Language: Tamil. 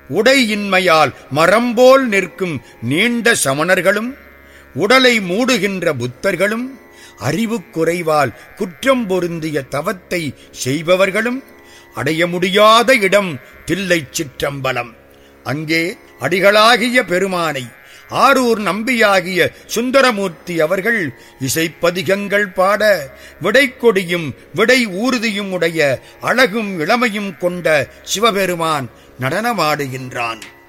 உடையின்மையால் மரம்போல் நிற்கும் நீண்ட சமணர்களும் உடலை மூடுகின்ற புத்தர்களும் அறிவு குறைவால் குற்றம் பொருந்திய தவத்தை செய்பவர்களும் அடைய முடியாத இடம் தில்லைச் சிற்றம்பலம் அங்கே அடிகளாகிய பெருமானை ஆரூர் நம்பியாகிய சுந்தரமூர்த்தி அவர்கள் இசைப்பதிகங்கள் பாட விடைக்கொடியும் விடை ஊர்தியும் உடைய அழகும் இளமையும் கொண்ட சிவபெருமான் நடனமாடுகின்றான்